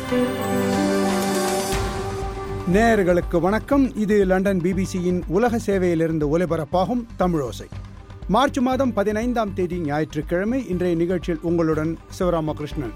நேயர்களுக்கு வணக்கம் இது லண்டன் பிபிசியின் உலக சேவையிலிருந்து ஒலிபரப்பாகும் தமிழோசை மார்ச் மாதம் பதினைந்தாம் தேதி ஞாயிற்றுக்கிழமை இன்றைய நிகழ்ச்சியில் உங்களுடன் சிவராமகிருஷ்ணன்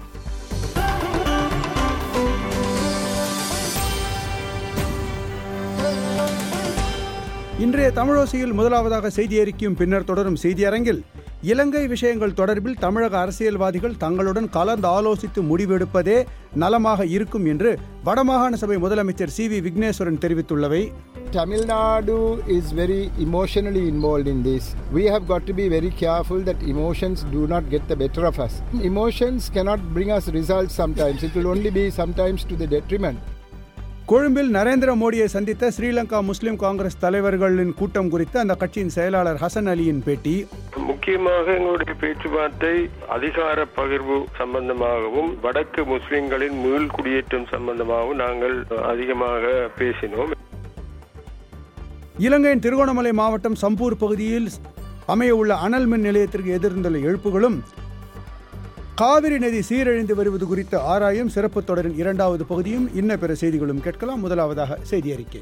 இன்றைய தமிழோசையில் முதலாவதாக செய்தி அறிக்கையும் பின்னர் தொடரும் செய்தியரங்கில் இலங்கை விஷயங்கள் தொடர்பில் தமிழக அரசியல்வாதிகள் தங்களுடன் கலந்து ஆலோசித்து முடிவெடுப்பதே நலமாக இருக்கும் என்று வடமாகாண சபை முதலமைச்சர் சி வி விக்னேஸ்வரன் தெரிவித்துள்ளவை Tamil Nadu is very emotionally involved in this. We have got to be very careful that emotions do not get the better of us. Emotions cannot bring us results sometimes. It will only be sometimes to the detriment. கொழும்பில் நரேந்திர மோடியை சந்தித்த ஸ்ரீலங்கா முஸ்லிம் காங்கிரஸ் தலைவர்களின் கூட்டம் குறித்து அந்த கட்சியின் செயலாளர் ஹசன் அலியின் பேட்டி முக்கியமாக எங்களுடைய பேச்சுவார்த்தை அதிகார பகிர்வு சம்பந்தமாகவும் வடக்கு முஸ்லிம்களின் மீள் குடியேற்றம் சம்பந்தமாகவும் நாங்கள் அதிகமாக பேசினோம் இலங்கையின் திருகோணமலை மாவட்டம் சம்பூர் பகுதியில் அமைய உள்ள அனல் மின் நிலையத்திற்கு எதிர்ந்துள்ள எழுப்புகளும் காவிரி நதி சீரழிந்து வருவது குறித்து ஆராயும் சிறப்பு தொடரின் இரண்டாவது பகுதியும் இன்ன பிற செய்திகளும் கேட்கலாம் முதலாவதாக செய்தி அறிக்கை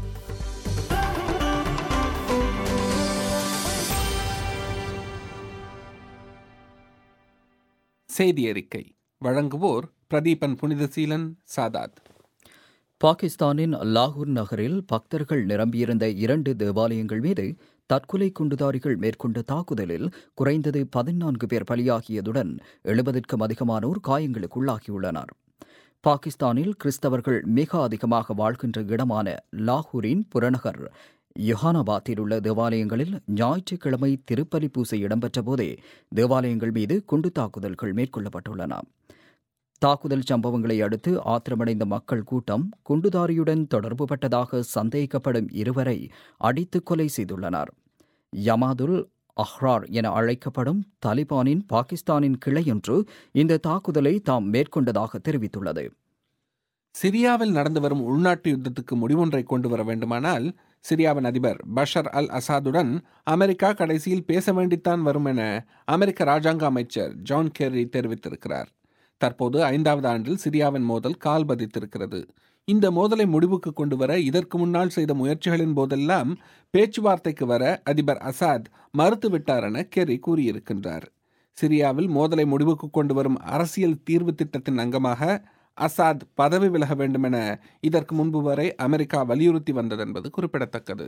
செய்தி அறிக்கை வழங்குவோர் பிரதீபன் புனிதசீலன் சாதாத் பாகிஸ்தானின் லாகூர் நகரில் பக்தர்கள் நிரம்பியிருந்த இரண்டு தேவாலயங்கள் மீது தற்கொலை குண்டுதாரிகள் மேற்கொண்ட தாக்குதலில் குறைந்தது பதினான்கு பேர் பலியாகியதுடன் எழுபதுக்கும் அதிகமானோர் காயங்களுக்குள்ளாகியுள்ளனர் பாகிஸ்தானில் கிறிஸ்தவர்கள் மிக அதிகமாக வாழ்கின்ற இடமான லாகூரின் புறநகர் யுஹானாபாத்தில் உள்ள தேவாலயங்களில் ஞாயிற்றுக்கிழமை திருப்பலி பூசை இடம்பெற்ற போதே தேவாலயங்கள் மீது குண்டு தாக்குதல்கள் மேற்கொள்ளப்பட்டுள்ளன தாக்குதல் சம்பவங்களை அடுத்து ஆத்திரமடைந்த மக்கள் கூட்டம் குண்டுதாரியுடன் தொடர்புபட்டதாக சந்தேகிக்கப்படும் இருவரை அடித்து கொலை செய்துள்ளனர் யமாதுல் அஹ்ரார் என அழைக்கப்படும் தலிபானின் பாகிஸ்தானின் கிளையொன்று இந்த தாக்குதலை தாம் மேற்கொண்டதாக தெரிவித்துள்ளது சிரியாவில் நடந்து வரும் உள்நாட்டு யுத்தத்துக்கு முடிவொன்றை கொண்டு வர வேண்டுமானால் சிரியாவின் அதிபர் பஷர் அல் அசாதுடன் அமெரிக்கா கடைசியில் பேச வேண்டித்தான் வரும் என அமெரிக்க ராஜாங்க அமைச்சர் ஜான் கெர்ரி தெரிவித்திருக்கிறார் தற்போது ஐந்தாவது ஆண்டில் சிரியாவின் மோதல் கால் பதித்திருக்கிறது இந்த மோதலை முடிவுக்கு கொண்டு வர இதற்கு முன்னால் செய்த முயற்சிகளின் போதெல்லாம் பேச்சுவார்த்தைக்கு வர அதிபர் அசாத் மறுத்துவிட்டார் என கெரி கூறியிருக்கின்றார் சிரியாவில் மோதலை முடிவுக்கு கொண்டு வரும் அரசியல் தீர்வு திட்டத்தின் அங்கமாக அசாத் பதவி விலக வேண்டும் என இதற்கு முன்பு வரை அமெரிக்கா வலியுறுத்தி வந்தது என்பது குறிப்பிடத்தக்கது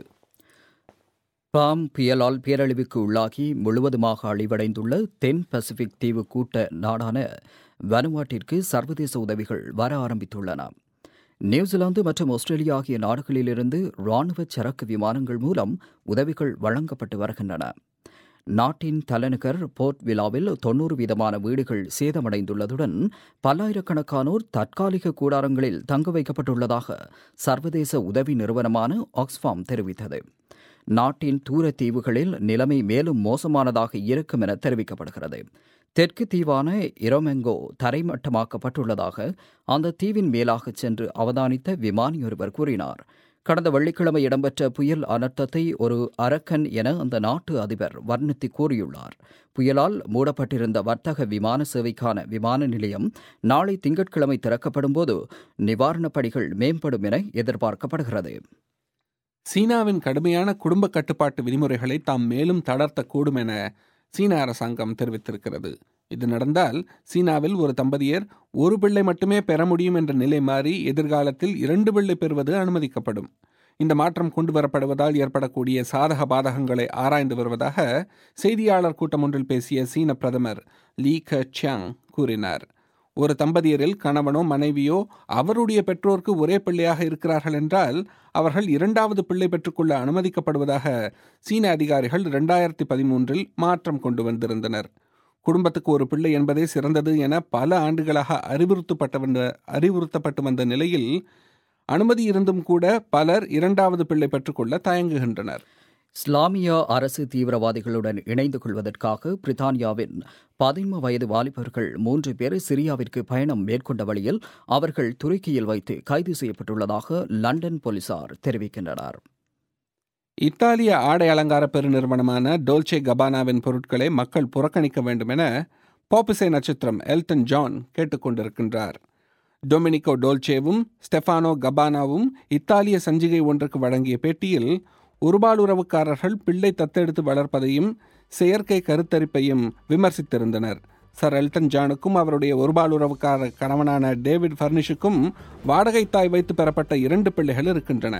பாம் புயலால் பேரழிவுக்கு உள்ளாகி முழுவதுமாக அழிவடைந்துள்ள தென் பசிபிக் தீவு கூட்ட நாடான வனுவாட்டிற்கு சர்வதேச உதவிகள் வர ஆரம்பித்துள்ளன நியூசிலாந்து மற்றும் ஆஸ்திரேலியா ஆகிய நாடுகளிலிருந்து ராணுவ சரக்கு விமானங்கள் மூலம் உதவிகள் வழங்கப்பட்டு வருகின்றன நாட்டின் தலைநகர் போர்ட் விழாவில் தொன்னூறு வீதமான வீடுகள் சேதமடைந்துள்ளதுடன் பல்லாயிரக்கணக்கானோர் தற்காலிக கூடாரங்களில் தங்க வைக்கப்பட்டுள்ளதாக சர்வதேச உதவி நிறுவனமான ஆக்ஸ்ஃபார்ம் தெரிவித்தது நாட்டின் தூர தீவுகளில் நிலைமை மேலும் மோசமானதாக இருக்கும் என தெரிவிக்கப்படுகிறது தெற்கு தீவான இரமெங்கோ தரைமட்டமாக்கப்பட்டுள்ளதாக அந்த தீவின் மேலாக சென்று அவதானித்த விமானி ஒருவர் கூறினார் கடந்த வெள்ளிக்கிழமை இடம்பெற்ற புயல் அனர்த்தத்தை ஒரு அரக்கன் என அந்த நாட்டு அதிபர் வர்ணித்து கூறியுள்ளார் புயலால் மூடப்பட்டிருந்த வர்த்தக விமான சேவைக்கான விமான நிலையம் நாளை திங்கட்கிழமை திறக்கப்படும் போது நிவாரணப் பணிகள் மேம்படும் என எதிர்பார்க்கப்படுகிறது சீனாவின் கடுமையான குடும்ப கட்டுப்பாட்டு விதிமுறைகளை தாம் மேலும் தளர்த்தக்கூடும் என சீன அரசாங்கம் தெரிவித்திருக்கிறது இது நடந்தால் சீனாவில் ஒரு தம்பதியர் ஒரு பிள்ளை மட்டுமே பெற முடியும் என்ற நிலை மாறி எதிர்காலத்தில் இரண்டு பிள்ளை பெறுவது அனுமதிக்கப்படும் இந்த மாற்றம் கொண்டு வரப்படுவதால் ஏற்படக்கூடிய சாதக பாதகங்களை ஆராய்ந்து வருவதாக செய்தியாளர் கூட்டம் ஒன்றில் பேசிய சீன பிரதமர் லீ க சியாங் கூறினார் ஒரு தம்பதியரில் கணவனோ மனைவியோ அவருடைய பெற்றோருக்கு ஒரே பிள்ளையாக இருக்கிறார்கள் என்றால் அவர்கள் இரண்டாவது பிள்ளை பெற்றுக்கொள்ள அனுமதிக்கப்படுவதாக சீன அதிகாரிகள் இரண்டாயிரத்தி பதிமூன்றில் மாற்றம் கொண்டு வந்திருந்தனர் குடும்பத்துக்கு ஒரு பிள்ளை என்பதே சிறந்தது என பல ஆண்டுகளாக அறிவுறுத்தப்பட்ட வந்த அறிவுறுத்தப்பட்டு வந்த நிலையில் அனுமதி இருந்தும் கூட பலர் இரண்டாவது பிள்ளை பெற்றுக்கொள்ள தயங்குகின்றனர் இஸ்லாமிய அரசு தீவிரவாதிகளுடன் இணைந்து கொள்வதற்காக பிரித்தானியாவின் பதின்ம வயது வாலிபர்கள் மூன்று பேர் சிரியாவிற்கு பயணம் மேற்கொண்ட வழியில் அவர்கள் துருக்கியில் வைத்து கைது செய்யப்பட்டுள்ளதாக லண்டன் போலீசார் தெரிவிக்கின்றனர் இத்தாலிய ஆடை அலங்கார பெருநிறுவனமான டோல்சே கபானாவின் பொருட்களை மக்கள் புறக்கணிக்க வேண்டும் என பாப்பிசை நட்சத்திரம் எல்டன் ஜான் கேட்டுக்கொண்டிருக்கின்றார் டொமினிகோ டோல்சேவும் ஸ்டெஃபானோ கபானாவும் இத்தாலிய சஞ்சிகை ஒன்றுக்கு வழங்கிய பேட்டியில் ஒருபாலுறவுக்காரர்கள் பிள்ளை தத்தெடுத்து வளர்ப்பதையும் செயற்கை கருத்தரிப்பையும் விமர்சித்திருந்தனர் சர் எல்டன் ஜானுக்கும் அவருடைய ஒருபாலுறவுக்கார கணவனான டேவிட் ஃபர்னிஷுக்கும் வாடகை தாய் வைத்து பெறப்பட்ட இரண்டு பிள்ளைகள் இருக்கின்றன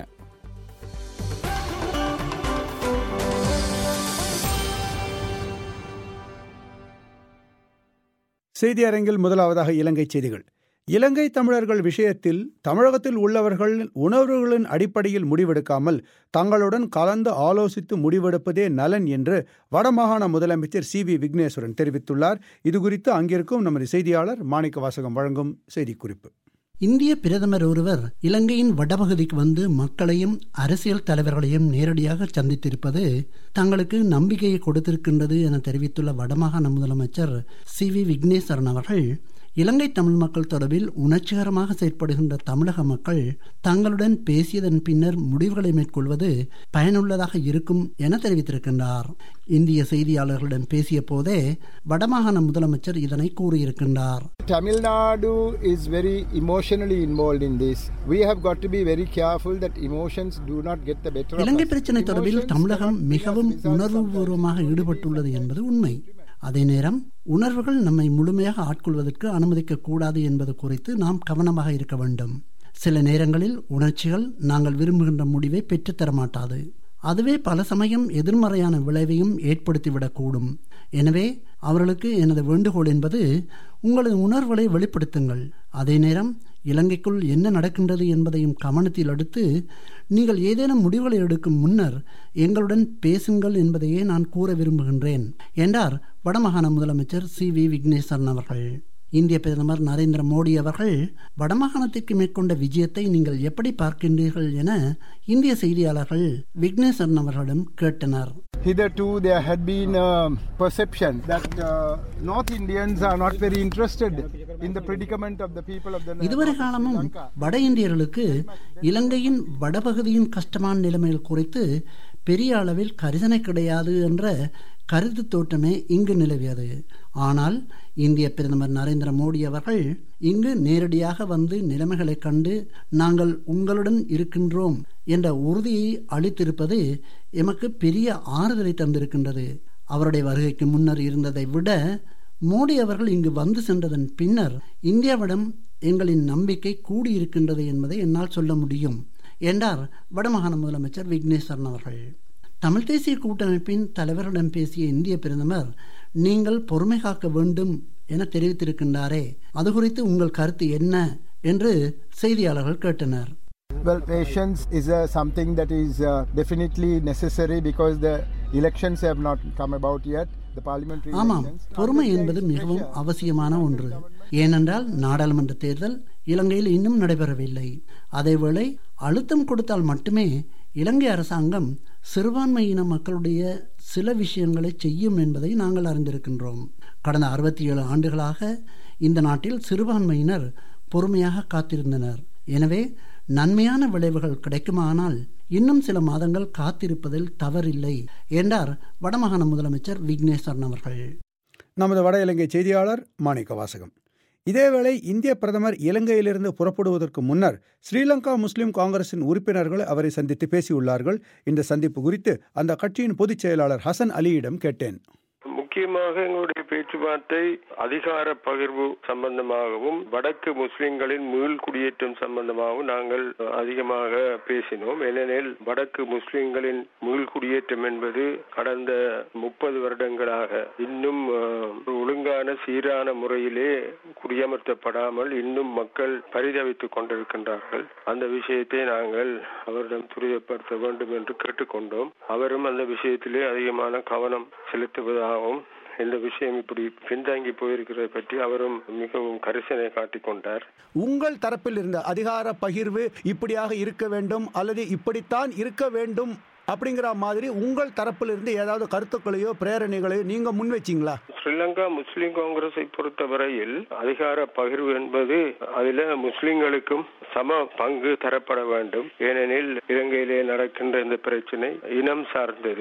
செய்தி அரங்கில் முதலாவதாக இலங்கை செய்திகள் இலங்கை தமிழர்கள் விஷயத்தில் தமிழகத்தில் உள்ளவர்கள் உணர்வுகளின் அடிப்படையில் முடிவெடுக்காமல் தங்களுடன் கலந்து ஆலோசித்து முடிவெடுப்பதே நலன் என்று வடமாகாண முதலமைச்சர் சி வி விக்னேஸ்வரன் தெரிவித்துள்ளார் இதுகுறித்து அங்கிருக்கும் நமது செய்தியாளர் மாணிக்க வாசகம் வழங்கும் செய்திக்குறிப்பு இந்திய பிரதமர் ஒருவர் இலங்கையின் வடபகுதிக்கு வந்து மக்களையும் அரசியல் தலைவர்களையும் நேரடியாக சந்தித்திருப்பது தங்களுக்கு நம்பிக்கையை கொடுத்திருக்கின்றது என தெரிவித்துள்ள வடமாகாண முதலமைச்சர் சி வி விக்னேஸ்வரன் அவர்கள் இலங்கை தமிழ் மக்கள் தொடர்பில் உணர்ச்சிகரமாக செயற்படுகின்ற தமிழக மக்கள் தங்களுடன் பேசியதன் பின்னர் முடிவுகளை மேற்கொள்வது பயனுள்ளதாக இருக்கும் என தெரிவித்திருக்கின்றார் இந்திய செய்தியாளர்களிடம் பேசிய போதே வடமாகாண முதலமைச்சர் இதனை கூறியிருக்கின்றார் Tamil Nadu is very emotionally involved in this. We have got to be very careful that emotions do not get the better of Ilangai us. பிரச்சினை தொடர்பில் Emotions தமிழகம் cannot bring us மிகவும் results உணர்வுபூர்வமாக ஈடுபட்டுள்ளது என்பது உண்மை அதே நேரம் உணர்வுகள் நம்மை முழுமையாக ஆட்கொள்வதற்கு அனுமதிக்க கூடாது என்பது குறித்து நாம் கவனமாக இருக்க வேண்டும் சில நேரங்களில் உணர்ச்சிகள் நாங்கள் விரும்புகின்ற முடிவை பெற்றுத்தர மாட்டாது அதுவே பல சமயம் எதிர்மறையான விளைவையும் ஏற்படுத்திவிடக்கூடும் எனவே அவர்களுக்கு எனது வேண்டுகோள் என்பது உங்களது உணர்வுகளை வெளிப்படுத்துங்கள் அதே நேரம் இலங்கைக்குள் என்ன நடக்கின்றது என்பதையும் கவனத்தில் எடுத்து நீங்கள் ஏதேனும் முடிவுகளை எடுக்கும் முன்னர் எங்களுடன் பேசுங்கள் என்பதையே நான் கூற விரும்புகின்றேன் என்றார் வடமாகாண முதலமைச்சர் சி வி விக்னேஸ்வரன் அவர்கள் இந்திய பிரதமர் நரேந்திர மோடி அவர்கள் வடமாகாணத்திற்கு மேற்கொண்ட விஜயத்தை நீங்கள் எப்படி பார்க்கின்றீர்கள் என இந்திய செய்தியாளர்கள் விக்னேஸ்வரன் அவர்களிடம் கேட்டனர் Hitherto, there had been a perception that uh, North Indians are not very interested in the predicament of the people of the இதுவரை காலமும் வட இந்தியர்களுக்கு இலங்கையின் வடபகுதியின் கஷ்டமான நிலைமைகள் குறித்து பெரிய அளவில் கரிசனை கிடையாது என்ற கருத்து தோற்றமே இங்கு நிலவியது ஆனால் இந்திய பிரதமர் நரேந்திர மோடி அவர்கள் இங்கு நேரடியாக வந்து நிலைமைகளை கண்டு நாங்கள் உங்களுடன் இருக்கின்றோம் என்ற உறுதியை அளித்திருப்பது எமக்கு பெரிய ஆறுதலை தந்திருக்கின்றது அவருடைய வருகைக்கு முன்னர் இருந்ததை விட மோடி அவர்கள் இங்கு வந்து சென்றதன் பின்னர் இந்தியாவிடம் எங்களின் நம்பிக்கை கூடியிருக்கின்றது என்பதை என்னால் சொல்ல முடியும் என்றார் வடமாகாண முதலமைச்சர் விக்னேஸ்வரன் அவர்கள் தமிழ் தேசிய கூட்டமைப்பின் தலைவரிடம் பேசிய இந்திய பிரதமர் நீங்கள் பொறுமை காக்க வேண்டும் என தெரிவித்திருக்கின்றாரே அது குறித்து உங்கள் கருத்து என்ன என்று செய்தியாளர்கள் கேட்டனர் Well, patience is uh, something that is uh, definitely necessary because the elections have not come about yet. The parliamentary ஆமாம் elections. பொறுமை என்பது மிகவும் அவசியமான ஒன்று ஏனென்றால் நாடாளுமன்ற தேர்தல் இலங்கையில் இன்னும் நடைபெறவில்லை அதேவேளை அழுத்தம் கொடுத்தால் மட்டுமே இலங்கை அரசாங்கம் சிறுபான்மையின மக்களுடைய சில விஷயங்களை செய்யும் என்பதை நாங்கள் அறிந்திருக்கின்றோம் கடந்த அறுபத்தி ஏழு ஆண்டுகளாக இந்த நாட்டில் சிறுபான்மையினர் பொறுமையாக காத்திருந்தனர் எனவே நன்மையான விளைவுகள் கிடைக்குமானால் இன்னும் சில மாதங்கள் காத்திருப்பதில் தவறில்லை என்றார் வடமாகாண முதலமைச்சர் விக்னேஸ்வரன் அவர்கள் நமது வட இலங்கை செய்தியாளர் மாணிக்க வாசகம் இதேவேளை இந்திய பிரதமர் இலங்கையிலிருந்து புறப்படுவதற்கு முன்னர் ஸ்ரீலங்கா முஸ்லிம் காங்கிரசின் உறுப்பினர்கள் அவரை சந்தித்து பேசியுள்ளார்கள் இந்த சந்திப்பு குறித்து அந்த கட்சியின் பொதுச் செயலாளர் ஹசன் அலியிடம் கேட்டேன் முக்கியமாக எங்களுடைய பேச்சுவார்த்தை அதிகார பகிர்வு சம்பந்தமாகவும் வடக்கு முஸ்லிம்களின் மீள் குடியேற்றம் சம்பந்தமாகவும் நாங்கள் அதிகமாக பேசினோம் ஏனெனில் வடக்கு முஸ்லிம்களின் மீள் குடியேற்றம் என்பது கடந்த முப்பது வருடங்களாக இன்னும் அஹ், ஒழுங்கான சீரான முறையிலே குடியமர்த்தப்படாமல் இன்னும் மக்கள் பரிதவித்துக் கொண்டிருக்கின்றார்கள் அந்த விஷயத்தை நாங்கள் அவரிடம் துரிதப்படுத்த வேண்டும் என்று கேட்டுக்கொண்டோம் அவரும் அந்த விஷயத்திலே அதிகமான கவனம் செலுத்துவதாகவும் இந்த விஷயம் இப்படி பின்தங்கி போயிருக்கிறதை பற்றி அவரும் மிகவும் கரிசனை காட்டிக்கொண்டார் உங்கள் தரப்பில் இருந்த அதிகார பகிர்வு இப்படியாக இருக்க வேண்டும் அல்லது இப்படித்தான் இருக்க வேண்டும் அப்படிங்கிற மாதிரி உங்கள் தரப்பில் இருந்து ஏதாவது கருத்துக்களையோ பிரேரணைகளையோ நீங்க முன் வச்சீங்களா ஸ்ரீலங்கா முஸ்லிம் காங்கிரஸை பொறுத்தவரையில் அதிகார பகிர்வு என்பது அதில முஸ்லிம்களுக்கும் சம பங்கு தரப்பட வேண்டும் ஏனெனில் இலங்கையிலே நடக்கின்ற இந்த பிரச்சனை இனம் சார்ந்தது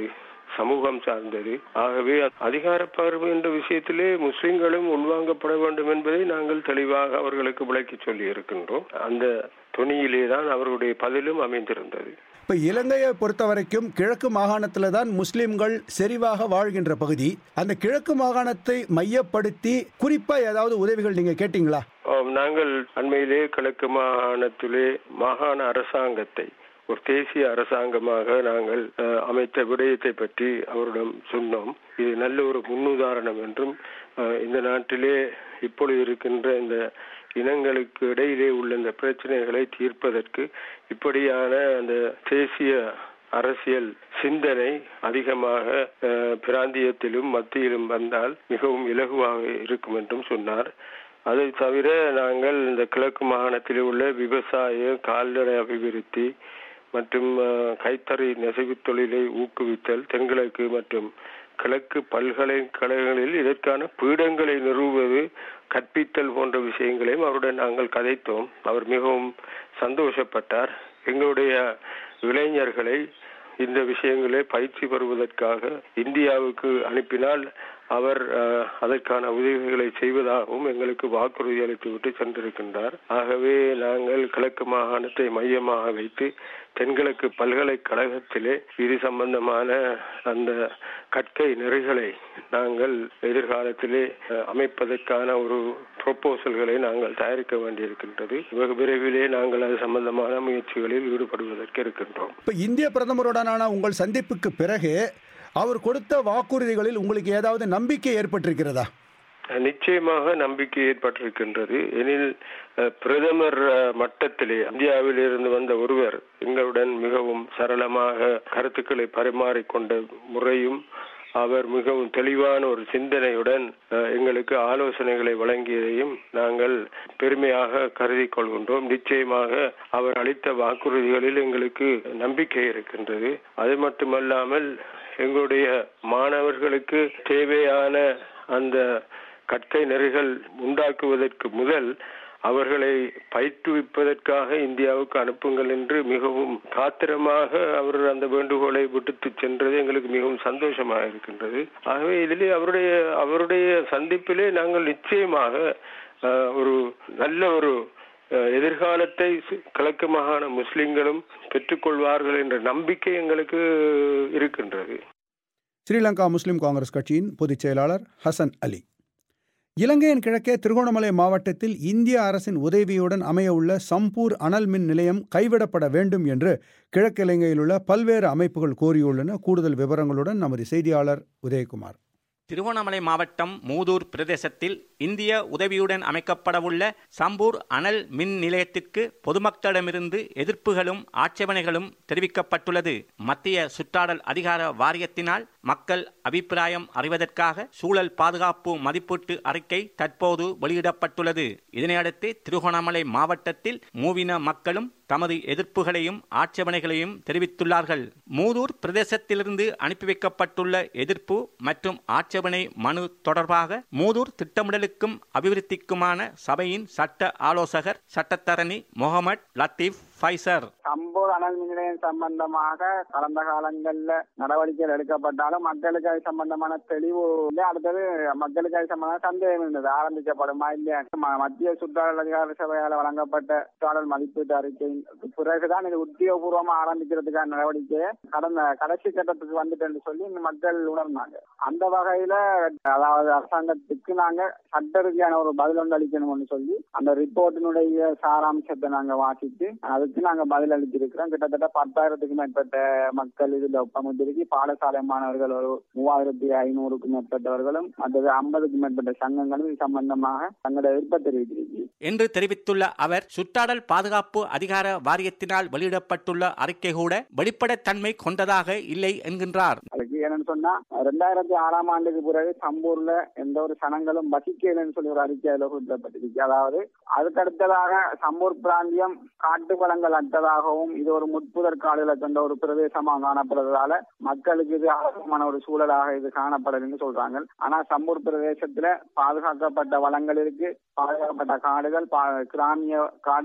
சமூகம் சார்ந்தது ஆகவே அதிகார பகிர்வு என்ற விஷயத்திலே முஸ்லிம்களும் உள்வாங்கப்பட வேண்டும் என்பதை நாங்கள் தெளிவாக அவர்களுக்கு விளக்கி சொல்லி இருக்கின்றோம் அந்த துணியிலே தான் அவர்களுடைய பதிலும் அமைந்திருந்தது இப்ப இலங்கையை பொறுத்த வரைக்கும் கிழக்கு மாகாணத்துல தான் முஸ்லிம்கள் செறிவாக வாழ்கின்ற பகுதி அந்த கிழக்கு மாகாணத்தை மையப்படுத்தி குறிப்பா ஏதாவது உதவிகள் நீங்க கேட்டீங்களா ஆம், நாங்கள் அண்மையிலே கிழக்கு மாகாணத்திலே மாகாண அரசாங்கத்தை ஒரு தேசிய அரசாங்கமாக நாங்கள் அஹ், அமைத்த விடயத்தை பற்றி அவரிடம் சொன்னோம் இது நல்ல ஒரு முன்னுதாரணம் என்றும் அஹ், இந்த நாட்டிலே இப்பொழுது இருக்கின்ற இந்த இனங்களுக்கு இடையிலே உள்ள இந்த பிரச்சனைகளை தீர்ப்பதற்கு இப்படியான அந்த தேசிய அரசியல் சிந்தனை அதிகமாக அஹ், பிராந்தியத்திலும் மத்தியிலும் வந்தால் மிகவும் இலகுவாக இருக்கும் என்றும் சொன்னார் அதை தவிர நாங்கள் இந்த கிழக்கு மாகாணத்தில் உள்ள விவசாய கால்நடை அபிவிருத்தி மற்றும் அஹ், கைத்தறி நெசவுத் தொழிலை ஊக்குவித்தல் தென்கிழக்கு மற்றும் கிழக்கு பல்கலைக்கழகங்களில் இதற்கான பீடங்களை நிறுவுவது கற்பித்தல் போன்ற விஷயங்களையும் அவருடன் நாங்கள் கதைத்தோம் அவர் மிகவும் சந்தோஷப்பட்டார் எங்களுடைய இளைஞர்களை இந்த விஷயங்களே பயிற்சி பெறுவதற்காக இந்தியாவுக்கு அனுப்பினால் அவர் அஹ், அதற்கான உதவிகளை செய்வதாகவும் எங்களுக்கு வாக்குறுதி அளித்துவிட்டு சென்றிருக்கின்றார் ஆகவே நாங்கள் கிழக்கு மாகாணத்தை மையமாக வைத்து தென்கிழக்கு பல்கலைக்கழகத்திலே இது சம்பந்தமான அந்த கற்கை நெறிகளை நாங்கள் எதிர்காலத்திலே அஹ், அமைப்பதற்கான ஒரு ப்ரொபோசல்களை நாங்கள் தயாரிக்க வேண்டியிருக்கின்றது வெகு விரைவிலே நாங்கள் அது சம்பந்தமான முயற்சிகளில் ஈடுபடுவதற்கு இருக்கின்றோம் இப்ப இந்திய பிரதமருடனான உங்கள் சந்திப்புக்கு பிறகு அவர் கொடுத்த வாக்குறுதிகளில் உங்களுக்கு ஏதாவது நம்பிக்கை ஏற்பட்டிருக்கிறதா நிச்சயமாக நம்பிக்கை ஏற்பட்டிருக்கின்றது எனில் அஹ், பிரதமர் அஹ், மட்டத்திலே இந்தியாவில் இருந்து வந்த ஒருவர் எங்களுடன் மிகவும் சரளமாக கருத்துக்களை பரிமாறிக்கொண்ட முறையும் அவர் மிகவும் தெளிவான ஒரு சிந்தனையுடன் அஹ், எங்களுக்கு ஆலோசனைகளை வழங்கியதையும் நாங்கள் பெருமையாக கருதி கொள்கின்றோம் நிச்சயமாக அவர் அளித்த வாக்குறுதிகளில் எங்களுக்கு நம்பிக்கை இருக்கின்றது அது மட்டுமல்லாமல் எங்களுடைய மாணவர்களுக்கு தேவையான அந்த கற்கை நெறிகள் உண்டாக்குவதற்கு முதல் அவர்களை பயிற்றுவிப்பதற்காக இந்தியாவுக்கு அனுப்புங்கள் என்று மிகவும் காத்திரமாக அவர் அந்த வேண்டுகோளை விடுத்து சென்றது எங்களுக்கு மிகவும் சந்தோஷமாக இருக்கின்றது ஆகவே இதிலே அவருடைய அவருடைய சந்திப்பிலே நாங்கள் நிச்சயமாக அஹ், ஒரு நல்ல ஒரு அஹ், எதிர்காலத்தை சு- கிழக்கு மாகாண முஸ்லிம்களும் பெற்றுக்கொள்வார்கள் என்ற நம்பிக்கை எங்களுக்கு இருக்கின்றது ஸ்ரீலங்கா முஸ்லிம் காங்கிரஸ் கட்சியின் பொதுச் செயலாளர் ஹசன் அலி இலங்கையின் கிழக்கே திருகோணமலை மாவட்டத்தில் இந்திய அரசின் உதவியுடன் அமையவுள்ள சம்பூர் அனல் மின் நிலையம் கைவிடப்பட வேண்டும் என்று கிழக்கு இலங்கையில் உள்ள பல்வேறு அமைப்புகள் கோரியுள்ளன கூடுதல் விவரங்களுடன் நமது செய்தியாளர் உதயகுமார் திருவண்ணாமலை மாவட்டம் மூதூர் பிரதேசத்தில் இந்திய உதவியுடன் அமைக்கப்படவுள்ள சம்பூர் அனல் மின் நிலையத்திற்கு பொதுமக்களிடமிருந்து எதிர்ப்புகளும் ஆட்சேபனைகளும் தெரிவிக்கப்பட்டுள்ளது மத்திய சுற்றாடல் அதிகார வாரியத்தினால் மக்கள் அபிப்பிராயம் அறிவதற்காக சூழல் பாதுகாப்பு மதிப்பீட்டு அறிக்கை தற்போது வெளியிடப்பட்டுள்ளது இதனையடுத்து திருகோணமலை மாவட்டத்தில் மூவின மக்களும் தமது எதிர்ப்புகளையும் ஆட்சேபனைகளையும் தெரிவித்துள்ளார்கள் மூதூர் பிரதேசத்திலிருந்து அனுப்பி வைக்கப்பட்டுள்ள எதிர்ப்பு மற்றும் ஆட்சேபனை மனு தொடர்பாக மூதூர் திட்டமிடலுக்கும் அபிவிருத்திக்குமான சபையின் சட்ட ஆலோசகர் சட்டத்தரணி முகமது லத்தீப் ஃபைசர் சம்பூர் அனல் மின் நிலையம் சம்பந்தமாக கடந்த காலங்கள்ல நடவடிக்கைகள் எடுக்கப்பட்டாலும் மக்களுக்கு அது சம்பந்தமான தெளிவு இல்லை அடுத்தது மக்களுக்கு அது சம்பந்தமான சந்தேகம் இருந்தது ஆரம்பிக்கப்படுமா இல்லையா ம- மத்திய சுற்றாடல் அதிகார சபையால் வழங்கப்பட்ட சுற்றாடல் மதிப்பீட்டு அறிக்கையின் பிறகுதான் இது உத்தியோகபூர்வமா ஆரம்பிக்கிறதுக்கான நடவடிக்கையை கடந்த கடைசி கட்டத்துக்கு வந்துட்டு என்று சொல்லி இந்த மக்கள் உணர்ந்தாங்க அந்த வகையில அதாவது அரசாங்கத்துக்கு நாங்க சட்ட ரீதியான ஒரு பதில் ஒன்று அளிக்கணும்னு சொல்லி அந்த ரிப்போர்ட்டினுடைய சாராம்சத்தை நாங்க வாசித்து அதுக்கு நாங்க பதில் அளித்திருக்கிறோம் கிட்டத்தட்ட பத்தாயிரத்துக்கும் மேற்பட்ட மக்கள் இதுல ஒப்பமிட்டிருக்கு பாடசாலை மாணவர்கள் ஒரு மூவாயிரத்தி ஐநூறுக்கும் மேற்பட்டவர்களும் மற்றது ஐம்பதுக்கும் மேற்பட்ட சங்கங்களும் இது சம்பந்தமாக தங்களோட விருப்பம் தெரிவித்திருக்கு என்று தெரிவித்துள்ள அவர் சுற்றாடல் பாதுகாப்பு அதிகார வாரியத்தினால் வெளியிடப்பட்டுள்ள அறிக்கை கூட வெளிப்படைத்தன்மை கொண்டதாக இல்லை என்கின்றார் அதுக்கு என்னன்னு சொன்னா ரெண்டாயிரத்தி ஆறாம் ஆண்டுக்கு பிறகு சம்பூர்ல எந்த ஒரு சனங்களும் வசிக்கலைன்னு சொல்லி ஒரு அறிக்கை அதுல குறிப்பிடப்பட்டிருக்கு அதாவது அதுக்கடுத்ததாக சம்பூர் பிராந்தியம் காட்டு வளங்கள் அற்றதாகவும் இது ஒரு முட்புதர் காடுகளை கொண்ட ஒரு பிரதேசமாக காணப்படுறதால மக்களுக்கு இது ஆரோக்கியமான ஒரு சூழலாக இது காணப்படுதுன்னு சொல்றாங்க ஆனா சம்பூர் பிரதேசத்துல பாதுகாக்கப்பட்ட வளங்கள் இருக்கு பாதுகாக்கப்பட்ட காடுகள் பா- கிராமிய காடுகள்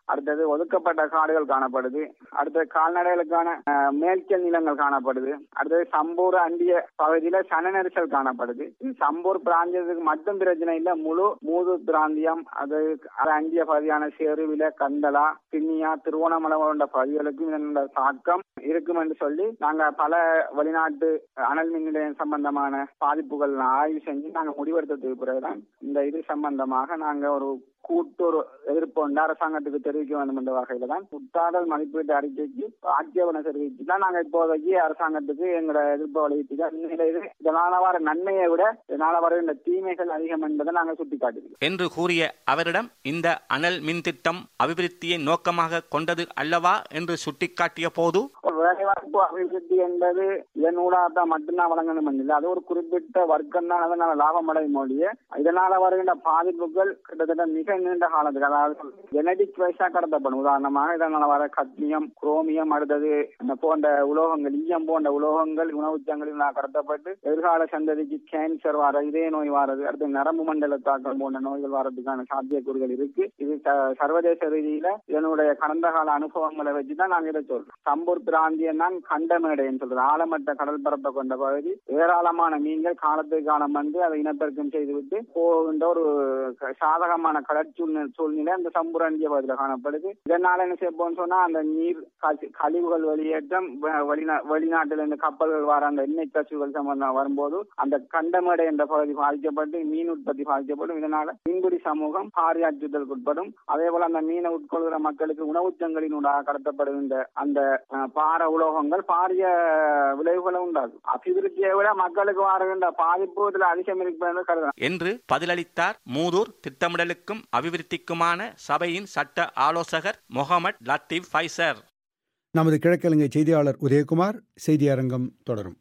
அடுத்தது ஒதுக்கப்பட்ட காடுகள் காணப்படுது அடுத்தது கால்நடைகளுக்கான அஹ், மேய்ச்சல் நிலங்கள் காணப்படுது அடுத்தது சம்பூர் அண்டிய பகுதியில சன நெரிசல் காணப்படுது இது சம்பூர் பிராந்தியத்துக்கு மட்டும் பிரச்சனை இல்ல முழு மூது பிராந்தியம் அது அது அண்டிய பகுதியான சேருவில கந்தலா கிண்ணியா திருவோணமலை போன்ற பகுதிகளுக்கும் இதனோட தாக்கம் இருக்கும் என்று சொல்லி நாங்க பல வெளிநாட்டு அனல் மின் நிலையம் சம்பந்தமான பாதிப்புகள் ஆய்வு செஞ்சு நாங்க முடிவெடுத்ததுக்கு பிறகுதான் இந்த இது சம்பந்தமாக நாங்க ஒரு கூட்டு ஒரு எதிர்ப்பு வந்து அரசாங்கத்துக்கு தெரிவிக்க வேண்டும் என்ற வகையில தான் குற்றாடல் மதிப்பீட்டு அறிக்கைக்கு ஆட்சேபனை தெரிவித்து தான் நாங்க இப்போதைக்கு அரசாங்கத்துக்கு எங்களோட எதிர்ப்பு வலியுறுத்தி உண்மையில இது இதனால வர நன்மையை விட இதனால வருகின்ற தீமைகள் அதிகம் என்பதை நாங்க சுட்டிக்காட்டுகிறோம் என்று கூறிய அவரிடம் இந்த அனல் மின் திட்டம் அபிவிருத்தியை நோக்கமாக கொண்டது அல்லவா என்று சுட்டிக்காட்டிய போது வேலைவாய்ப்பு அபிவிருத்தி என்பது இதனூடாக தான் மட்டும்தான் வழங்கணும் இல்லை அது ஒரு குறிப்பிட்ட வர்க்கம் தான் அதனால லாபம் அடையும் மொழியே இதனால வருகின்ற பாதிப்புகள் கிட்டத்தட்ட மிக நீண்ட காலத்துக்கு அதாவது ஜெனடிக் வைஸா கடத்தப்படும் உதாரணமாக இதனால வர கட்மியம் குரோமியம் அடுத்தது இந்த போன்ற உலோகங்கள் ஈயம் போன்ற உலோகங்கள் உணவுச்சங்களில் கடத்தப்பட்டு எதிர்கால சந்ததிக்கு கேன்சர் வர இதய நோய் வாரது அடுத்து நரம்பு மண்டல தாக்கம் போன்ற நோய்கள் வரதுக்கான சாத்தியக்கூறுகள் இருக்கு இது ச- சர்வதேச ரீதியில இதனுடைய கடந்த கால அனுபவங்களை வச்சுதான் நாங்க இதை சொல்றோம் சம்பூர் பிராந்தியம் தான் கண்டமேடைன்னு சொல்றது ஆழமட்ட கடல் பரப்பை கொண்ட பகுதி ஏராளமான மீன்கள் காலத்துக்கு காலம் வந்து அதை இனப்பெருக்கம் செய்துவிட்டு போகின்ற ஒரு சாதகமான கடற்சூழ்நிலை சூழ்நிலை அந்த சம்பூரண்டிய பகுதியில் காணப்படுது இதனால என்ன செய்யப்போம்னு சொன்னா அந்த நீர் கசி- கழிவுகள் வெளியேற்றம் வ- வெளிநா வெளிநாட்டில இருந்து கப்பல்கள் வர அந்த எண்ணெய் கசிவுகள் சம்பந்தம் வரும்போது அந்த கண்டமேடை என்ற பகுதி பாதிக்கப்பட்டு மீன் உற்பத்தி பாதிக்கப்படும் இதனால மீன்பிடி சமூகம் பாரிய அச்சுறுத்தலுக்கு உட்படும் அதே போல அந்த மீனை உட்கொள்கிற மக்களுக்கு உணவுச்சங்களினூடாக கடத்தப்படுகின்ற அந்த அஹ், பார உலோகங்கள் பாரிய விளைவுகளை உண்டாகும் அபிவிருத்தியை விட மக்களுக்கு வருகின்ற பாதிப்பு இதுல அதிகம் இருப்பது என்று கருதலாம் என்று பதிலளித்தார் மூதூர் திட்டமிடலுக்கும் அபிவிருத்திக்குமான சபையின் சட்ட ஆலோசகர் முகமது லத்தீப் ஃபைசர் நமது கிழக்கிழங்கை செய்தியாளர் உதயகுமார் செய்தி அரங்கம் தொடரும்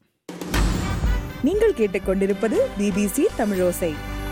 நீங்கள் கேட்டுக்கொண்டிருப்பது பிபிசி தமிழோசை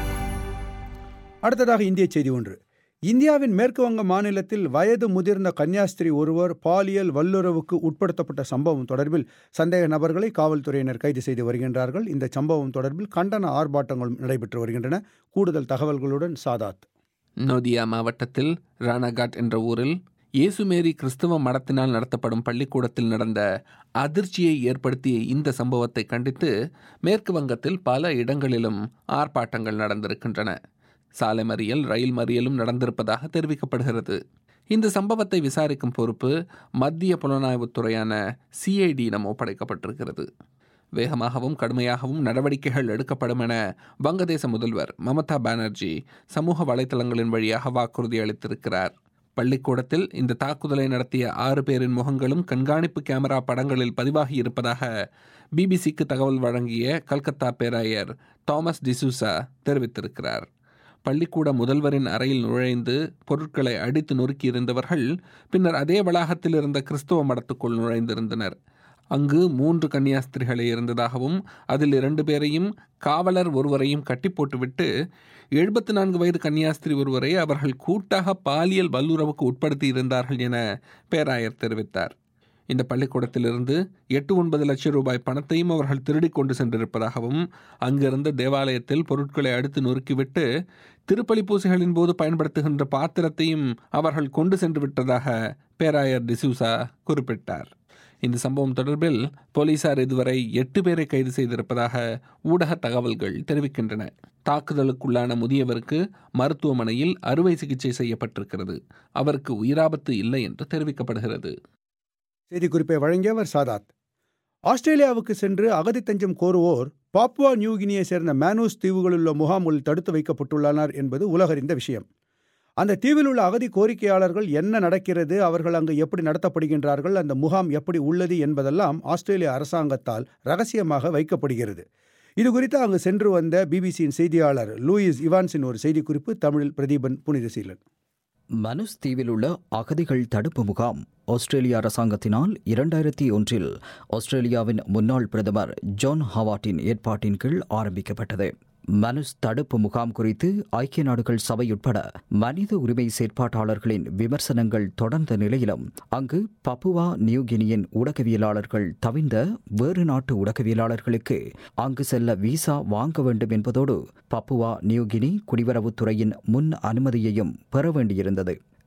அடுத்ததாக இந்திய செய்தி ஒன்று இந்தியாவின் மேற்கு வங்க மாநிலத்தில் வயது முதிர்ந்த கன்னியாஸ்திரி ஒருவர் பாலியல் வல்லுறவுக்கு உட்படுத்தப்பட்ட சம்பவம் தொடர்பில் சந்தேக நபர்களை காவல்துறையினர் கைது செய்து வருகின்றார்கள் இந்த சம்பவம் தொடர்பில் கண்டன ஆர்ப்பாட்டங்களும் நடைபெற்று வருகின்றன கூடுதல் தகவல்களுடன் சாதாத் நோதியா மாவட்டத்தில் ரானாகாட் என்ற ஊரில் இயேசுமேரி கிறிஸ்தவ மடத்தினால் நடத்தப்படும் பள்ளிக்கூடத்தில் நடந்த அதிர்ச்சியை ஏற்படுத்திய இந்த சம்பவத்தை கண்டித்து மேற்கு வங்கத்தில் பல இடங்களிலும் ஆர்ப்பாட்டங்கள் நடந்திருக்கின்றன சாலை மறியல் ரயில் மறியலும் நடந்திருப்பதாக தெரிவிக்கப்படுகிறது இந்த சம்பவத்தை விசாரிக்கும் பொறுப்பு மத்திய புலனாய்வுத்துறையான சிஐடியிடம் ஒப்படைக்கப்பட்டிருக்கிறது வேகமாகவும் கடுமையாகவும் நடவடிக்கைகள் எடுக்கப்படும் என வங்கதேச முதல்வர் மமதா பானர்ஜி சமூக வலைதளங்களின் வழியாக வாக்குறுதி அளித்திருக்கிறார் பள்ளிக்கூடத்தில் இந்த தாக்குதலை நடத்திய ஆறு பேரின் முகங்களும் கண்காணிப்பு கேமரா படங்களில் பதிவாகி இருப்பதாக பிபிசிக்கு தகவல் வழங்கிய கல்கத்தா பேராயர் தாமஸ் டிசூசா தெரிவித்திருக்கிறார் பள்ளிக்கூட முதல்வரின் அறையில் நுழைந்து பொருட்களை அடித்து நொறுக்கியிருந்தவர்கள் பின்னர் அதே வளாகத்தில் இருந்த கிறிஸ்துவ மடத்துக்குள் நுழைந்திருந்தனர் அங்கு மூன்று கன்னியாஸ்திரிகளே இருந்ததாகவும் அதில் இரண்டு பேரையும் காவலர் ஒருவரையும் கட்டி போட்டுவிட்டு எழுபத்தி நான்கு வயது கன்னியாஸ்திரி ஒருவரை அவர்கள் கூட்டாக பாலியல் வல்லுறவுக்கு உட்படுத்தி இருந்தார்கள் என பேராயர் தெரிவித்தார் இந்த பள்ளிக்கூடத்திலிருந்து எட்டு ஒன்பது லட்சம் ரூபாய் பணத்தையும் அவர்கள் திருடிக் கொண்டு சென்றிருப்பதாகவும் அங்கிருந்த தேவாலயத்தில் பொருட்களை அடுத்து நொறுக்கிவிட்டு திருப்பலி பூசைகளின் போது பயன்படுத்துகின்ற பாத்திரத்தையும் அவர்கள் கொண்டு சென்று விட்டதாக பேராயர் டிசூசா குறிப்பிட்டார் இந்த சம்பவம் தொடர்பில் போலீசார் இதுவரை எட்டு பேரை கைது செய்திருப்பதாக ஊடக தகவல்கள் தெரிவிக்கின்றன தாக்குதலுக்குள்ளான முதியவருக்கு மருத்துவமனையில் அறுவை சிகிச்சை செய்யப்பட்டிருக்கிறது அவருக்கு உயிராபத்து இல்லை என்று தெரிவிக்கப்படுகிறது செய்திக்குறிப்பை வழங்கியவர் சாதாத் ஆஸ்திரேலியாவுக்கு சென்று அகதி தஞ்சம் கோருவோர் பாப்புவா நியூகினியை சேர்ந்த மேனூஸ் தீவுகளில் உள்ள முகாம்களில் தடுத்து வைக்கப்பட்டுள்ளனர் என்பது உலகறிந்த விஷயம் அந்த தீவில் உள்ள அகதி கோரிக்கையாளர்கள் என்ன நடக்கிறது அவர்கள் அங்கு எப்படி நடத்தப்படுகின்றார்கள் அந்த முகாம் எப்படி உள்ளது என்பதெல்லாம் ஆஸ்திரேலிய அரசாங்கத்தால் ரகசியமாக வைக்கப்படுகிறது இது குறித்து அங்கு சென்று வந்த பிபிசியின் செய்தியாளர் லூயிஸ் இவான்ஸின் ஒரு செய்திக்குறிப்பு தமிழில் பிரதீபன் புனிதசீலன் மனுஸ் தீவில் உள்ள அகதிகள் தடுப்பு முகாம் ஆஸ்திரேலிய அரசாங்கத்தினால் இரண்டாயிரத்தி ஒன்றில் ஆஸ்திரேலியாவின் முன்னாள் பிரதமர் ஜான் ஹவார்டின் ஏற்பாட்டின் கீழ் ஆரம்பிக்கப்பட்டது மனுஸ் தடுப்பு முகாம் குறித்து ஐக்கிய நாடுகள் சபை உட்பட மனித உரிமை செயற்பாட்டாளர்களின் விமர்சனங்கள் தொடர்ந்த நிலையிலும் அங்கு பப்புவா நியூகினியின் ஊடகவியலாளர்கள் தவிர்ந்த வேறு நாட்டு ஊடகவியலாளர்களுக்கு அங்கு செல்ல விசா வாங்க வேண்டும் என்பதோடு பப்புவா நியூகினி குடிவரவுத்துறையின் முன் அனுமதியையும் பெற வேண்டியிருந்தது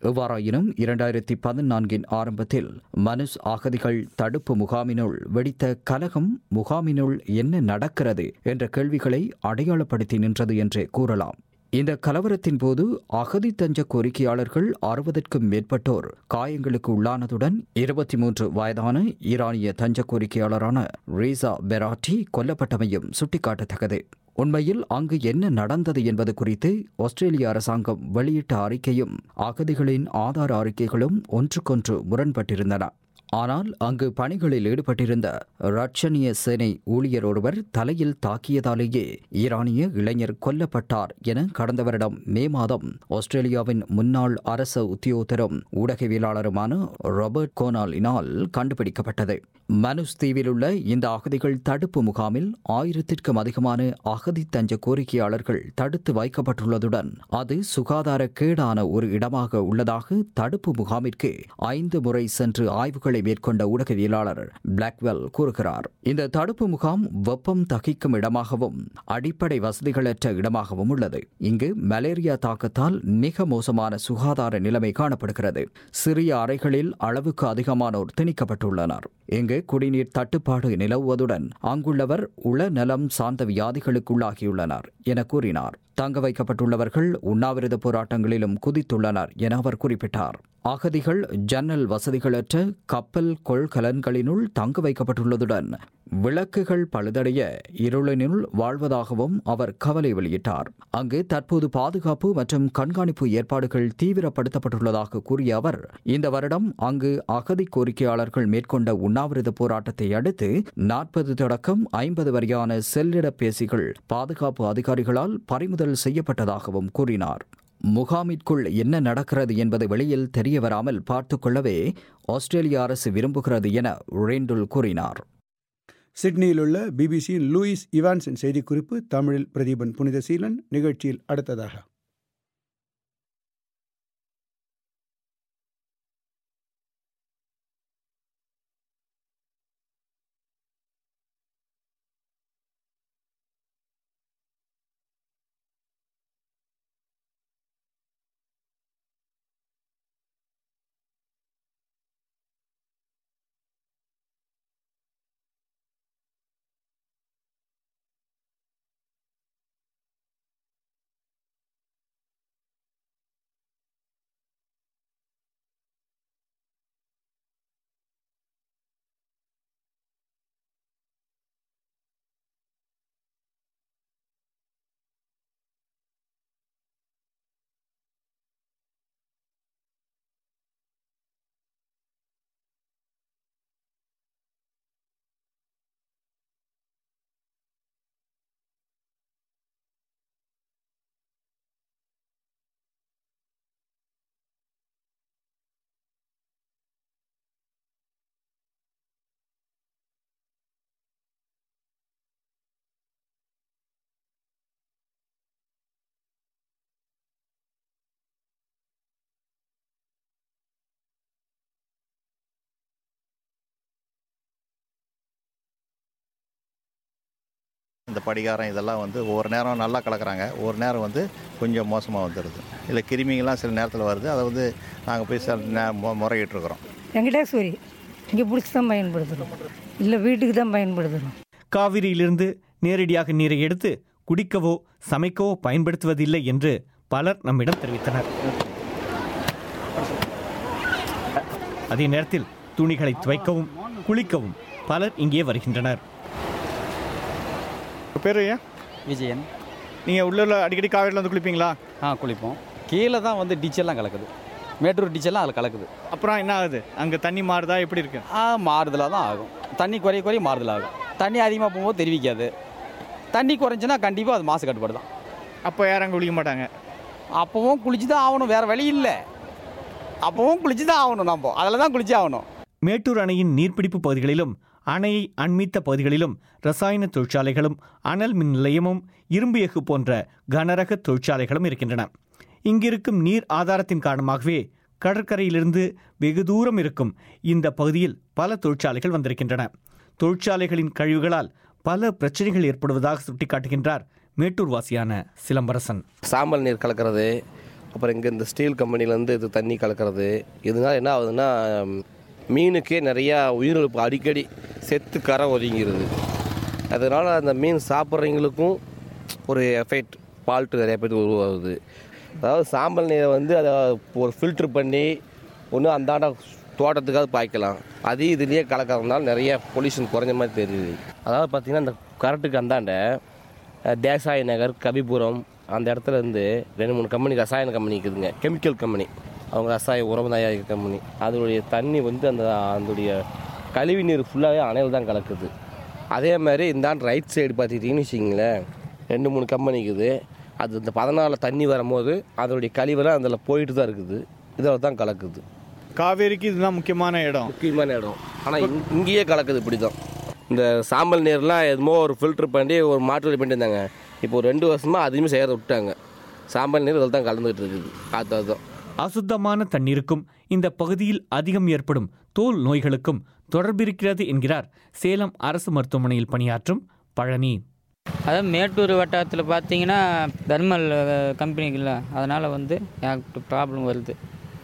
எவ்வாறாயினும் இரண்டாயிரத்தி பதினான்கின் ஆரம்பத்தில் மனுஸ் அகதிகள் தடுப்பு முகாமினுள் வெடித்த கலகம் முகாமினுள் என்ன நடக்கிறது என்ற கேள்விகளை அடையாளப்படுத்தி நின்றது என்றே கூறலாம் இந்த கலவரத்தின் போது அகதி தஞ்ச கோரிக்கையாளர்கள் அறுபதற்கும் மேற்பட்டோர் காயங்களுக்கு உள்ளானதுடன் இருபத்தி மூன்று வயதான ஈரானிய தஞ்ச கோரிக்கையாளரான ரீசா பெராட்டி கொல்லப்பட்டமையும் சுட்டிக்காட்டத்தக்கது உண்மையில் அங்கு என்ன நடந்தது என்பது குறித்து ஆஸ்திரேலிய அரசாங்கம் வெளியிட்ட அறிக்கையும் அகதிகளின் ஆதார அறிக்கைகளும் ஒன்றுக்கொன்று முரண்பட்டிருந்தன ஆனால் அங்கு பணிகளில் ஈடுபட்டிருந்த ரட்சணிய சேனை ஊழியர் ஒருவர் தலையில் தாக்கியதாலேயே ஈரானிய இளைஞர் கொல்லப்பட்டார் என கடந்த வருடம் மே மாதம் ஆஸ்திரேலியாவின் முன்னாள் அரச உத்தியோகத்தரும் ஊடகவியலாளருமான ராபர்ட் கோனாலினால் கண்டுபிடிக்கப்பட்டது மனுஸ் தீவில் உள்ள இந்த அகதிகள் தடுப்பு முகாமில் ஆயிரத்திற்கும் அதிகமான அகதி தஞ்ச கோரிக்கையாளர்கள் தடுத்து வைக்கப்பட்டுள்ளதுடன் அது சுகாதார கேடான ஒரு இடமாக உள்ளதாக தடுப்பு முகாமிற்கு ஐந்து முறை சென்று ஆய்வுகளை மேற்கொண்ட ஊடகவியலாளர் பிளாக்வெல் கூறுகிறார் இந்த தடுப்பு முகாம் வெப்பம் தகிக்கும் இடமாகவும் அடிப்படை வசதிகளற்ற இடமாகவும் உள்ளது இங்கு மலேரியா தாக்கத்தால் மிக மோசமான சுகாதார நிலைமை காணப்படுகிறது சிறிய அறைகளில் அளவுக்கு அதிகமானோர் திணிக்கப்பட்டுள்ளனர் இங்கு குடிநீர் தட்டுப்பாடு நிலவுவதுடன் அங்குள்ளவர் உளநலம் சார்ந்த வியாதிகளுக்குள்ளாகியுள்ளனர் என கூறினார் தங்க வைக்கப்பட்டுள்ளவர்கள் உண்ணாவிரத போராட்டங்களிலும் குதித்துள்ளனர் என அவர் குறிப்பிட்டார் அகதிகள் ஜன்னல் வசதிகளற்ற கப்பல் கொள்கலன்களினுள் தங்க வைக்கப்பட்டுள்ளதுடன் விளக்குகள் பழுதடைய இருளினுள் வாழ்வதாகவும் அவர் கவலை வெளியிட்டார் அங்கு தற்போது பாதுகாப்பு மற்றும் கண்காணிப்பு ஏற்பாடுகள் தீவிரப்படுத்தப்பட்டுள்ளதாக கூறிய அவர் இந்த வருடம் அங்கு அகதி கோரிக்கையாளர்கள் மேற்கொண்ட உண்ணாவிரத போராட்டத்தை அடுத்து நாற்பது தொடக்கம் ஐம்பது வரையான செல்லிடப்பேசிகள் பாதுகாப்பு அதிகாரிகளால் பறிமுதல் செய்யப்பட்டதாகவும் கூறினார் முகாமிற்குள் என்ன நடக்கிறது என்பது வெளியில் தெரிய வராமல் பார்த்துக் கொள்ளவே ஆஸ்திரேலிய அரசு விரும்புகிறது என ரேண்டுல் கூறினார் சிட்னியில் உள்ள பிபிசியின் லூயிஸ் இவான்ஸின் செய்திக்குறிப்பு தமிழில் பிரதீபன் புனிதசீலன் நிகழ்ச்சியில் அடுத்ததாக இந்த படிகாரம் இதெல்லாம் வந்து ஒவ்வொரு நேரம் நல்லா கலக்குறாங்க ஒரு நேரம் வந்து கொஞ்சம் மோசமாக வந்துடுது இல்லை கிருமிங்கெல்லாம் சில நேரத்தில் வருது அதை வந்து நாங்கள் போய் சில நே மு- முறையிட்டிருக்கிறோம் வெங்கடேஸ்வரி இங்கே பிடிச்சி தான் பயன்படுத்துகிறோம் இல்லை வீட்டுக்கு தான் பயன்படுத்துகிறோம் காவிரியிலிருந்து நேரடியாக நீரை எடுத்து குடிக்கவோ சமைக்கவோ பயன்படுத்துவதில்லை என்று பலர் நம்மிடம் தெரிவித்தனர் அதே நேரத்தில் துணிகளை துவைக்கவும் குளிக்கவும் பலர் இங்கே வருகின்றனர் பேர் ஐயா விஜயன் நீங்கள் உள்ள அடிக்கடி காவேரியில் வந்து குளிப்பீங்களா ஆ குளிப்போம் கீழே தான் வந்து டிச்செல்லாம் கலக்குது மேட்டூர் டிச்செல்லாம் அதில் கலக்குது அப்புறம் என்ன ஆகுது அங்கே தண்ணி மாறுதா எப்படி இருக்கு ஆ மாறுதலாக தான் ஆகும் தண்ணி குறைய குறைய மாறுதல் ஆகும் தண்ணி அதிகமாக போகும்போது தெரிவிக்காது தண்ணி குறைஞ்சுன்னா கண்டிப்பாக அது மாசு கட்டுப்பாடு தான் அப்போ யாரும் அங்கே குளிக்க மாட்டாங்க அப்போவும் குளிச்சு தான் ஆகணும் வேறு வழி இல்லை அப்போவும் குளிச்சு தான் ஆகணும் நம்ம அதில் தான் குளிச்சு ஆகணும் மேட்டூர் அணையின் நீர்பிடிப்பு பகுதிகளிலும் அணையை அண்மித்த பகுதிகளிலும் ரசாயன தொழிற்சாலைகளும் அனல் மின் நிலையமும் இரும்பு எஃகு போன்ற கனரக தொழிற்சாலைகளும் இருக்கின்றன இங்கிருக்கும் நீர் ஆதாரத்தின் காரணமாகவே கடற்கரையிலிருந்து வெகு தூரம் இருக்கும் இந்த பகுதியில் பல தொழிற்சாலைகள் வந்திருக்கின்றன தொழிற்சாலைகளின் கழிவுகளால் பல பிரச்சனைகள் ஏற்படுவதாக சுட்டிக்காட்டுகின்றார் மேட்டூர் வாசியான சிலம்பரசன் சாம்பல் நீர் கலக்கிறது அப்புறம் இங்கே இந்த ஸ்டீல் கம்பெனிலேருந்து இது தண்ணி கலக்கிறது இதனால் என்ன ஆகுதுன்னா ம், மீனுக்கே நிறையா உயிரிழப்பு அடிக்கடி செத்து கரை ஒதுங்கிடுது அதனால் அந்த மீன் சாப்பிட்றவங்களுக்கும் ஒரு எஃபெக்ட் ஃபால்ட்டு நிறைய பேருக்கு உருவாகுது அதாவது சாம்பல் நீரை வந்து அதை ஒரு ஃபில்ட்ரு பண்ணி ஒன்று அந்தாண்ட தோட்டத்துக்காவது பாய்க்கலாம் அது இதுலேயே கலக்கிறதுனால நிறைய பொல்யூஷன் குறைஞ்ச மாதிரி தெரியுது அதாவது பார்த்திங்கன்னா இந்த கரெக்டுக்கு அந்தாண்ட அஹ், தேசாய் நகர் கவிபுரம் அந்த இடத்துல இருந்து ரெண்டு மூணு கம்பெனி ரசாயன கம்பெனி இருக்குதுங்க கெமிக்கல் கம்பெனி அவங்க ரசாய உரம் தயாரிக்கிற கம்பெனி அதனுடைய தண்ணி வந்து அந்த அதனுடைய கழிவு நீர் ஃபுல்லாகவே அணையில் தான் கலக்குது அதே மாதிரி இந்தாண்டு ரைட் சைடு பார்த்துக்கிட்டிங்கன்னு வச்சிங்களேன் ரெண்டு மூணு கம்பெனி இருக்குது அது இந்த பதினாலில் தண்ணி வரும்போது அதனுடைய கழிவெல்லாம் அதில் போயிட்டு தான் இருக்குது இதில் தான் கலக்குது காவேரிக்கு இதுதான் முக்கியமான இடம் முக்கியமான இடம் ஆனால் இங்கேயே கலக்குது இப்படி தான் இந்த சாம்பல் நீர்லாம் எதுமோ ஒரு ஃபில்டர் பண்ணி ஒரு மாற்று வழி பண்ணிட்டு இருந்தாங்க இப்போ ஒரு ரெண்டு வருஷமாக அதுவுமே செய்யறத விட்டாங்க சாம்பல் நீர் இதில் தான் கலந்துகிட்டு இருக்குது காற்று அதுதான் அசுத்தமான தண்ணீருக்கும் இந்த பகுதியில் அதிகம் ஏற்படும் தோல் நோய்களுக்கும் தொடர்பிருக்கிறது என்கிறார் சேலம் அரசு மருத்துவமனையில் பணியாற்றும் பழனி அதாவது மேட்டூர் வட்டாரத்தில் பார்த்தீங்கன்னா தர்மல் கம்பெனிக்குல்ல அதனால் வந்து எனக்கு ப்ராப்ளம் வருது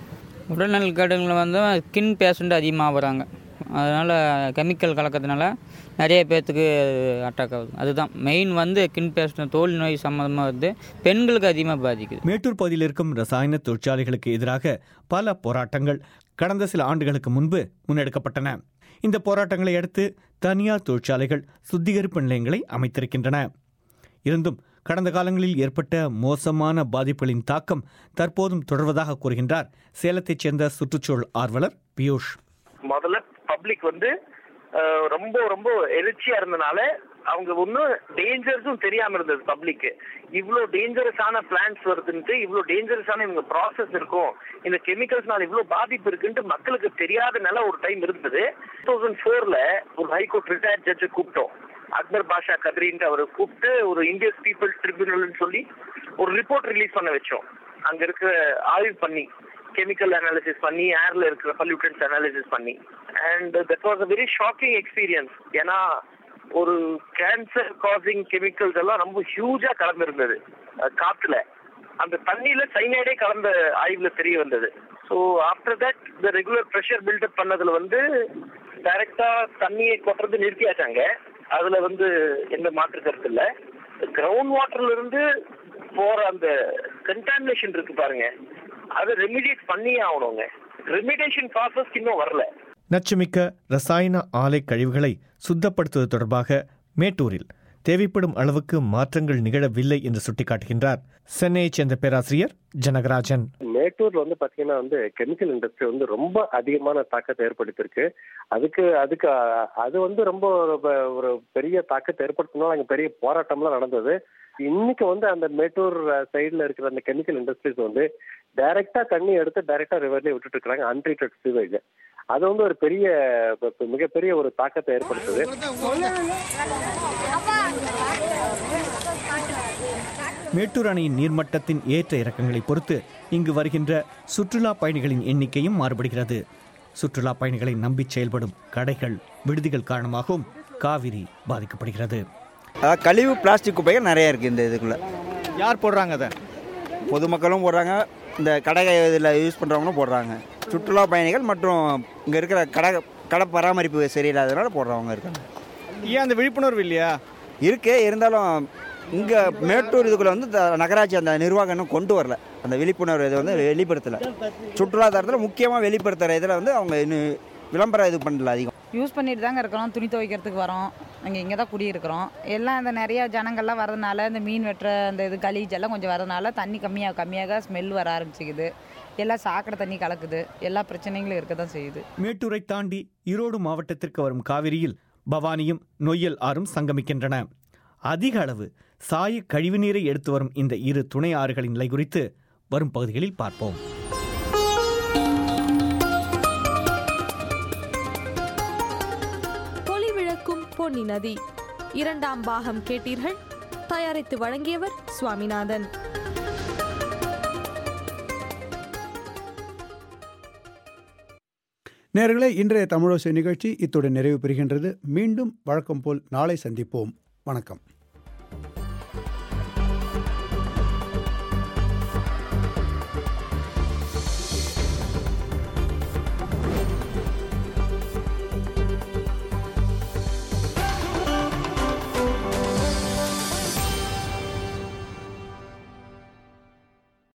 உடல்நல கேடுகள் வந்து ஸ்கின் பேஷண்ட் அதிகமாக வராங்க அதனால் கெமிக்கல் கலக்கிறதுனால நிறைய பேர்த்துக்கு அட்டாக் ஆகுது அதுதான் மெயின் வந்து ஸ்கின் பேஷண்ட் தோல் நோய் சம்மந்தமாக வருது பெண்களுக்கு அதிகமாக பாதிக்குது மேட்டூர் பகுதியில் இருக்கும் ரசாயன தொழிற்சாலைகளுக்கு எதிராக பல போராட்டங்கள் கடந்த சில ஆண்டுகளுக்கு முன்பு முன்னெடுக்கப்பட்டன இந்த போராட்டங்களை அடுத்து தனியார் தொழிற்சாலைகள் சுத்திகரிப்பு நிலையங்களை அமைத்திருக்கின்றன இருந்தும் கடந்த காலங்களில் ஏற்பட்ட மோசமான பாதிப்புகளின் தாக்கம் தற்போதும் தொடர்வதாக கூறுகின்றார் சேலத்தைச் சேர்ந்த சுற்றுச்சூழல் ஆர்வலர் பியூஷ் முதல்ல பப்ளிக் வந்து அஹ், ரொம்ப ரொம்ப எழுச்சியா இருந்தனால அவங்க ஒன்றும் டேஞ்சர்ஸும் தெரியாம இருந்தது பப்ளிக்கு இவ்வளோ டேஞ்சரஸான பிளான்ஸ் வருதுன்ட்டு இவ்வளோ டேஞ்சரஸான இவங்க ப்ராசஸ் இருக்கும் இந்த கெமிக்கல்ஸ்னால இவ்வளோ பாதிப்பு இருக்குன்ட்டு மக்களுக்கு தெரியாத நிலை ஒரு டைம் இருந்தது டூ தௌசண்ட் ஃபோர்ல ஒரு ஹைகோர்ட் ரிட்டையர்ட் ஜட்ஜை கூப்பிட்டோம் அக்பர் பாஷா கத்ரின்ட்டு அவரை கூப்பிட்டு ஒரு இந்தியஸ் பீப்புள் ட்ரிபியூனல்னு சொல்லி ஒரு ரிப்போர்ட் ரிலீஸ் பண்ண வச்சோம் அங்க இருக்கிற ஆய்வு பண்ணி கெமிக்கல் அனாலிசிஸ் பண்ணி ஏர்ல இருக்கிற பல்யூட்டன்ஸ் அனாலிசிஸ் பண்ணி and that was a very shocking experience ஏன்னா ஒரு கேன்சர் காசிங் கெமிக்கல்ஸ் எல்லாம் ரொம்ப ஹியூஜா கலந்துருந்தது அஹ் காத்துல அந்த தண்ணியில சைனைடே கலந்த ஆய்வுல தெரிய வந்தது ஸோ ஆஃப்டர் தட் இந்த ரெகுலர் ப்ரெஷர் பில்டப் பண்ணதுல வந்து டைரக்டா தண்ணியை கொட்டுறது நிறுத்தியாச்சாங்க அதுல வந்து எந்த மாற்று கருத்து இல்ல கிரவுண்ட் வாட்டர்ல இருந்து போற அந்த கண்டாமினேஷன் இருக்கு பாருங்க அதை ரெமிடியேட் பண்ணியே ஆகணுங்க ரெமிடேஷன் ப்ராசஸ் இன்னும் வரல நச்சுமிக்க ரசாயன ஆலை கழிவுகளை சுத்தப்படுத்துவது தொடர்பாக மேட்டூரில் தேவைப்படும் அளவுக்கு மாற்றங்கள் நிகழவில்லை என்று சுட்டிக்காட்டுகின்றார் சென்னையைச் சேர்ந்த பேராசிரியர் ஜனகராஜன் மேட்டூர்ல வந்து பாத்தீங்கன்னா வந்து கெமிக்கல் இண்டஸ்ட்ரி வந்து ரொம்ப அதிகமான தாக்கத்தை ஏற்படுத்தியிருக்கு அதுக்கு அதுக்கு அஹ், அது வந்து ரொம்ப ஒரு ப- ஒரு பெரிய தாக்கத்தை ஏற்படுத்தினாலும் அங்க பெரிய போராட்டம்லாம் நடந்தது இன்னைக்கு வந்து அந்த மேட்டூர் சைடுல இருக்கிற அந்த கெமிக்கல் இண்டஸ்ட்ரீஸ் வந்து டைரக்டா தண்ணி எடுத்து டைரக்டா ரிவர்லயே விட்டுட்டு இருக்காங்க அன்ட்ரீட்டட் சிவேஜ் அது வந்து ஒரு பெரிய ப- ப- மிகப்பெரிய ஒரு தாக்கத்தை ஏற்படுத்துது மேட்டூர் அணையின் நீர்மட்டத்தின் ஏற்ற இறக்கங்களை பொறுத்து இங்கு வருகின்ற சுற்றுலா பயணிகளின் எண்ணிக்கையும் மாறுபடுகிறது சுற்றுலா பயணிகளை நம்பி செயல்படும் கடைகள் விடுதிகள் காரணமாகவும் காவிரி பாதிக்கப்படுகிறது அதாவது கழிவு பிளாஸ்டிக் குப்பைகள் நிறைய இருக்குது இந்த இதுக்குள்ளே யார் போடுறாங்க அதை பொதுமக்களும் போடுறாங்க இந்த கடை இதில் யூஸ் பண்ணுறவங்களும் போடுறாங்க சுற்றுலா பயணிகள் மற்றும் இங்கே இருக்கிற கடை கடை பராமரிப்பு சரியில்லாததுனால போடுறவங்க இருக்காங்க ஏன் அந்த விழிப்புணர்வு இல்லையா இருக்கு இருந்தாலும் இங்கே மேட்டூர் இதுக்குள்ளே வந்து த- நகராட்சி அந்த நிர்வாகம் இன்னும் கொண்டு வரல அந்த விழிப்புணர்வு இதை வந்து வெளிப்படுத்தலை சுற்றுலாத்தலத்தில் முக்கியமாக வெளிப்படுத்துகிற இதில் வந்து அவங்க இன்னும் விளம்பரம் இது பண்ணல அதிகம் யூஸ் பண்ணிட்டு தாங்க இருக்கிறோம் துணி துவைக்கிறதுக்கு வரோம் நாங்கள் இங்கே தான் குடியிருக்கிறோம் எல்லாம் இந்த நிறைய ஜனங்கள்லாம் வரதுனால இந்த மீன் வெட்டுற அந்த இது கலீஜ் எல்லாம் கொஞ்சம் வரதுனால தண்ணி கம்மியாக கம்மியாக ஸ்மெல் வர ஆரம்பிச்சிக்குது எல்லாம் சாக்கடை தண்ணி கலக்குது எல்லா பிரச்சனைகளும் இருக்க தான் செய்யுது மேட்டூரை தாண்டி ஈரோடு மாவட்டத்திற்கு வரும் காவிரியில் பவானியும் நொய்யல் ஆறும் சங்கமிக்கின்றன அதிக அளவு சாய கழிவுநீரை எடுத்து வரும் இந்த இரு துணை ஆறுகளின் நிலை குறித்து வரும் பகுதிகளில் பார்ப்போம் பொலிவிழக்கும் பொன்னி நதி இரண்டாம் பாகம் கேட்டீர்கள் தயாரித்து வழங்கியவர் சுவாமிநாதன் நேர்களே இன்றைய தமிழோசை நிகழ்ச்சி இத்துடன் நிறைவு பெறுகின்றது மீண்டும் வழக்கம் போல் நாளை சந்திப்போம் வணக்கம்